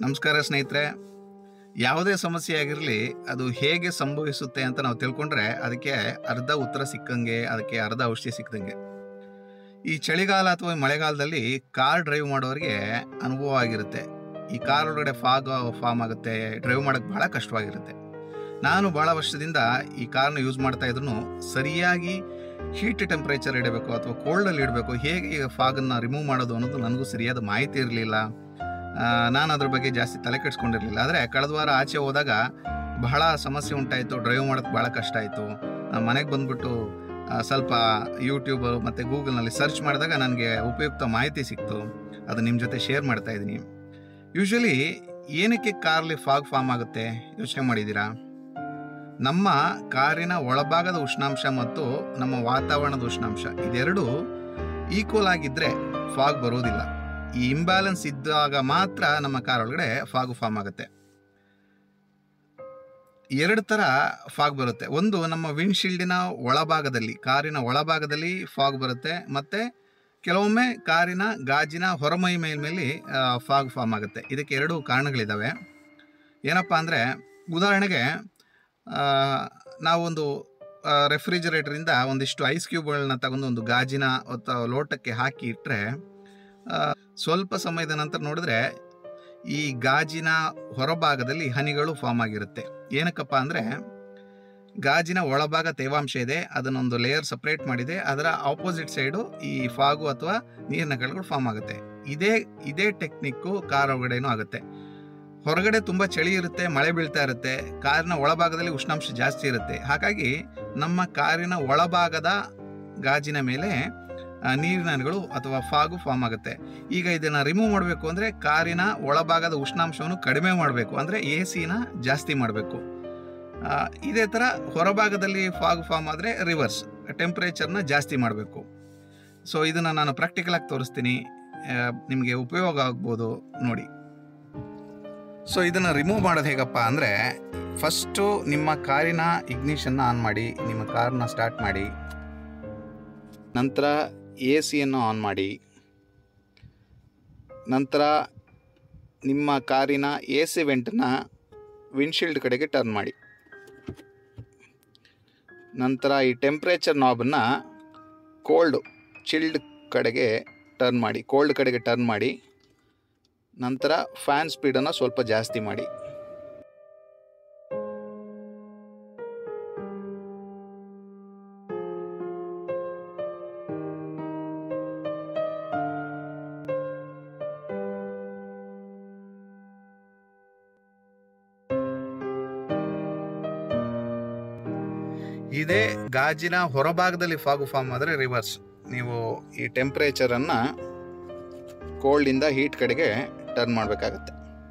ನಮಸ್ಕಾರ ಸ್ನೇಹಿತರೆ ಯಾವುದೇ ಸಮಸ್ಯೆ ಆಗಿರಲಿ ಅದು ಹೇಗೆ ಸಂಭವಿಸುತ್ತೆ ಅಂತ ನಾವು ತಿಳ್ಕೊಂಡ್ರೆ ಅದಕ್ಕೆ ಅರ್ಧ ಉತ್ತರ ಸಿಕ್ಕಂಗೆ ಅದಕ್ಕೆ ಅರ್ಧ ಔಷಧಿ ಸಿಕ್ಕದಂಗೆ ಈ ಚಳಿಗಾಲ ಅಥವಾ ಮಳೆಗಾಲದಲ್ಲಿ ಕಾರ್ ಡ್ರೈವ್ ಮಾಡೋರಿಗೆ ಅನುಭವ ಆಗಿರುತ್ತೆ ಈ ಕಾರ್ ಒಳಗಡೆ ಫಾಗ್ ಫಾರ್ಮ್ ಆಗುತ್ತೆ ಡ್ರೈವ್ ಮಾಡೋಕ್ಕೆ ಭಾಳ ಕಷ್ಟವಾಗಿರುತ್ತೆ ನಾನು ಭಾಳ ವರ್ಷದಿಂದ ಈ ಕಾರ್ನ ಯೂಸ್ ಮಾಡ್ತಾ ಇದ್ರು ಸರಿಯಾಗಿ ಹೀಟ್ ಟೆಂಪ್ರೇಚರ್ ಇಡಬೇಕು ಅಥವಾ ಕೋಲ್ಡಲ್ಲಿ ಇಡಬೇಕು ಹೇಗೆ ಈ ಫಾಗನ್ನು ರಿಮೂವ್ ಮಾಡೋದು ಅನ್ನೋದು ನನಗೂ ಸರಿಯಾದ ಮಾಹಿತಿ ಇರಲಿಲ್ಲ ನಾನು ಅದ್ರ ಬಗ್ಗೆ ಜಾಸ್ತಿ ತಲೆ ಕೆಡಿಸ್ಕೊಂಡಿರಲಿಲ್ಲ ಆದರೆ ಕಳೆದ ವಾರ ಆಚೆ ಹೋದಾಗ ಬಹಳ ಸಮಸ್ಯೆ ಉಂಟಾಯಿತು ಡ್ರೈವ್ ಮಾಡೋಕ್ಕೆ ಭಾಳ ಕಷ್ಟ ಆಯಿತು ಮನೆಗೆ ಬಂದ್ಬಿಟ್ಟು ಆ, ಸ್ವಲ್ಪ ಯೂಟ್ಯೂಬ್ ಮತ್ತು ಗೂಗಲ್ನಲ್ಲಿ ಸರ್ಚ್ ಮಾಡಿದಾಗ ನನಗೆ ಉಪಯುಕ್ತ ಮಾಹಿತಿ ಸಿಕ್ತು ಅದು ನಿಮ್ಮ ಜೊತೆ ಶೇರ್ ಮಾಡ್ತಾ ಇದ್ದೀನಿ ಯೂಶ್ವಲಿ ಏನಕ್ಕೆ ಕಾರ್ಲಿ ಫಾಗ್ ಫಾರ್ಮ್ ಆಗುತ್ತೆ ಯೋಚನೆ ಮಾಡಿದ್ದೀರಾ ನಮ್ಮ ಕಾರಿನ ಒಳಭಾಗದ ಉಷ್ಣಾಂಶ ಮತ್ತು ನಮ್ಮ ವಾತಾವರಣದ ಉಷ್ಣಾಂಶ ಇದೆರಡು ಈಕ್ವಲ್ ಆಗಿದ್ದರೆ ಫಾಗ್ ಬರೋದಿಲ್ಲ ಈ ಇಂಬ್ಯಾಲೆನ್ಸ್ ಇದ್ದಾಗ ಮಾತ್ರ ನಮ್ಮ ಕಾರ್ ಒಳಗಡೆ ಫಾಗ್ ಫಾರ್ಮ್ ಆಗುತ್ತೆ ಎರಡು ಥರ ಫಾಗ್ ಬರುತ್ತೆ ಒಂದು ನಮ್ಮ ವಿಂಡ್ಶೀಲ್ಡಿನ ಒಳಭಾಗದಲ್ಲಿ ಕಾರಿನ ಒಳಭಾಗದಲ್ಲಿ ಫಾಗ್ ಬರುತ್ತೆ ಮತ್ತು ಕೆಲವೊಮ್ಮೆ ಕಾರಿನ ಗಾಜಿನ ಹೊರಮೈ ಮೇಲ್ಮೇಲೆ ಫಾಗ್ ಫಾರ್ಮ್ ಆಗುತ್ತೆ ಇದಕ್ಕೆ ಎರಡು ಕಾರಣಗಳಿದ್ದಾವೆ ಏನಪ್ಪ ಅಂದರೆ ಉದಾಹರಣೆಗೆ ಆ, ನಾವೊಂದು ರೆಫ್ರಿಜರೇಟರಿಂದ ಒಂದಿಷ್ಟು ಐಸ್ ಕ್ಯೂಬ್ಗಳನ್ನ ತಗೊಂಡು ಒಂದು ಗಾಜಿನ ಅಥವಾ ಲೋಟಕ್ಕೆ ಹಾಕಿ ಇಟ್ಟರೆ ಸ್ವಲ್ಪ ಸಮಯದ ನಂತರ ನೋಡಿದ್ರೆ ಈ ಗಾಜಿನ ಹೊರಭಾಗದಲ್ಲಿ ಹನಿಗಳು ಫಾರ್ಮ್ ಆಗಿರುತ್ತೆ ಏನಕ್ಕಪ್ಪ ಅಂದರೆ ಗಾಜಿನ ಒಳಭಾಗ ತೇವಾಂಶ ಇದೆ ಅದನ್ನೊಂದು ಲೇಯರ್ ಸಪ್ರೇಟ್ ಮಾಡಿದೆ ಅದರ ಆಪೋಸಿಟ್ ಸೈಡು ಈ ಫಾಗು ಅಥವಾ ನೀರಿನ ಕಣಗಳು ಫಾರ್ಮ್ ಆಗುತ್ತೆ ಇದೇ ಇದೇ ಟೆಕ್ನಿಕ್ಕು ಕಾರ್ ಒಳಗಡೆನೂ ಆಗುತ್ತೆ ಹೊರಗಡೆ ತುಂಬ ಚಳಿ ಇರುತ್ತೆ ಮಳೆ ಬೀಳ್ತಾ ಇರುತ್ತೆ ಕಾರಿನ ಒಳಭಾಗದಲ್ಲಿ ಉಷ್ಣಾಂಶ ಜಾಸ್ತಿ ಇರುತ್ತೆ ಹಾಗಾಗಿ ನಮ್ಮ ಕಾರಿನ ಒಳಭಾಗದ ಗಾಜಿನ ಮೇಲೆ ಆ, ನೀರಿನ ಹನಿಗಳು ಅಥವಾ ಫಾಗು ಫಾರ್ಮ್ ಆಗುತ್ತೆ ಈಗ ಇದನ್ನು ರಿಮೂವ್ ಮಾಡಬೇಕು ಅಂದರೆ ಕಾರಿನ ಒಳಭಾಗದ ಉಷ್ಣಾಂಶವನ್ನು ಕಡಿಮೆ ಮಾಡಬೇಕು ಅಂದರೆ ಎ ಸಿನ ಜಾಸ್ತಿ ಮಾಡಬೇಕು ಇದೇ ಥರ ಹೊರಭಾಗದಲ್ಲಿ ಫಾಗ್ ಫಾರ್ಮ್ ಆದರೆ ರಿವರ್ಸ್ ಟೆಂಪ್ರೇಚರ್ನ ಜಾಸ್ತಿ ಮಾಡಬೇಕು ಸೊ ಇದನ್ನು ನಾನು ಪ್ರಾಕ್ಟಿಕಲಾಗಿ ತೋರಿಸ್ತೀನಿ ನಿಮಗೆ ಉಪಯೋಗ ಆಗ್ಬೋದು ನೋಡಿ ಸೊ ಇದನ್ನು ರಿಮೂವ್ ಮಾಡೋದು ಹೇಗಪ್ಪ ಅಂದರೆ ಫಸ್ಟು ನಿಮ್ಮ ಕಾರಿನ ಇಗ್ನಿಷನ್ನ ಆನ್ ಮಾಡಿ ನಿಮ್ಮ ಕಾರ್ನ ಸ್ಟಾರ್ಟ್ ಮಾಡಿ ನಂತರ ಎ ಸಿಯನ್ನು ಆನ್ ಮಾಡಿ ನಂತರ ನಿಮ್ಮ ಕಾರಿನ ಎ ಸಿ ವೆಂಟನ್ನ ವಿಂಡ್ಶೀಲ್ಡ್ ಕಡೆಗೆ ಟರ್ನ್ ಮಾಡಿ ನಂತರ ಈ ಟೆಂಪ್ರೇಚರ್ ನಾಬನ್ನು ಕೋಲ್ಡ್ ಚಿಲ್ಡ್ ಕಡೆಗೆ ಟರ್ನ್ ಮಾಡಿ ಕೋಲ್ಡ್ ಕಡೆಗೆ ಟರ್ನ್ ಮಾಡಿ ನಂತರ ಫ್ಯಾನ್ ಸ್ಪೀಡನ್ನು ಸ್ವಲ್ಪ ಜಾಸ್ತಿ ಮಾಡಿ ಇದೇ ಗಾಜಿನ ಹೊರಭಾಗದಲ್ಲಿ ಫಾಗು ಫಾರ್ಮ್ ಆದರೆ ರಿವರ್ಸ್ ನೀವು ಈ ಟೆಂಪ್ರೇಚರನ್ನು ಕೋಲ್ಡಿಂದ ಹೀಟ್ ಕಡೆಗೆ ಟರ್ನ್ ಮಾಡಬೇಕಾಗತ್ತೆ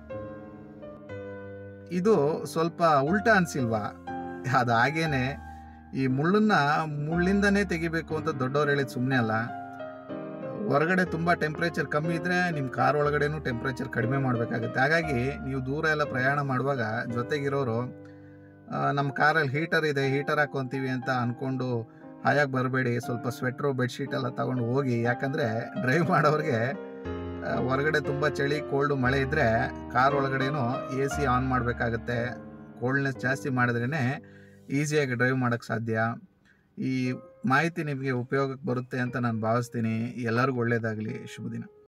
ಇದು ಸ್ವಲ್ಪ ಉಲ್ಟಾ ಅನ್ಸಿಲ್ವಾ ಅದು ಹಾಗೇನೆ ಈ ಮುಳ್ಳನ್ನ ಮುಳ್ಳಿಂದನೇ ತೆಗಿಬೇಕು ಅಂತ ದೊಡ್ಡವ್ರು ಹೇಳಿದ್ ಸುಮ್ಮನೆ ಅಲ್ಲ ಹೊರಗಡೆ ತುಂಬ ಟೆಂಪ್ರೇಚರ್ ಕಮ್ಮಿ ಇದ್ದರೆ ನಿಮ್ಮ ಕಾರ್ ಒಳಗಡೆನೂ ಟೆಂಪ್ರೇಚರ್ ಕಡಿಮೆ ಮಾಡಬೇಕಾಗುತ್ತೆ ಹಾಗಾಗಿ ನೀವು ದೂರ ಎಲ್ಲ ಪ್ರಯಾಣ ಮಾಡುವಾಗ ಜೊತೆಗಿರೋರು ಆ, ನಮ್ಮ ಕಾರಲ್ಲಿ ಹೀಟರ್ ಇದೆ ಹೀಟರ್ ಹಾಕ್ಕೊಂತೀವಿ ಅಂತ ಅಂದ್ಕೊಂಡು ಹಾಯಾಗಿ ಬರಬೇಡಿ ಸ್ವಲ್ಪ ಸ್ವೆಟ್ರು ಬೆಡ್ಶೀಟ್ ಎಲ್ಲ ತಗೊಂಡು ಹೋಗಿ ಯಾಕಂದರೆ ಡ್ರೈವ್ ಮಾಡೋರಿಗೆ ಆ, ಹೊರಗಡೆ ತುಂಬ ಚಳಿ ಕೋಲ್ಡು ಮಳೆ ಇದ್ದರೆ ಕಾರ್ ಒಳಗಡೆನೂ ಎ ಸಿ ಆನ್ ಮಾಡಬೇಕಾಗತ್ತೆ ಕೋಲ್ಡ್ನೆಸ್ ಜಾಸ್ತಿ ಮಾಡಿದ್ರೇ ಈಸಿಯಾಗಿ ಡ್ರೈವ್ ಮಾಡೋಕ್ಕೆ ಸಾಧ್ಯ ಈ ಮಾಹಿತಿ ನಿಮಗೆ ಉಪಯೋಗಕ್ಕೆ ಬರುತ್ತೆ ಅಂತ ನಾನು ಭಾವಿಸ್ತೀನಿ ಎಲ್ಲರಿಗೂ ಒಳ್ಳೆಯದಾಗಲಿ ಶುಭ ದಿನ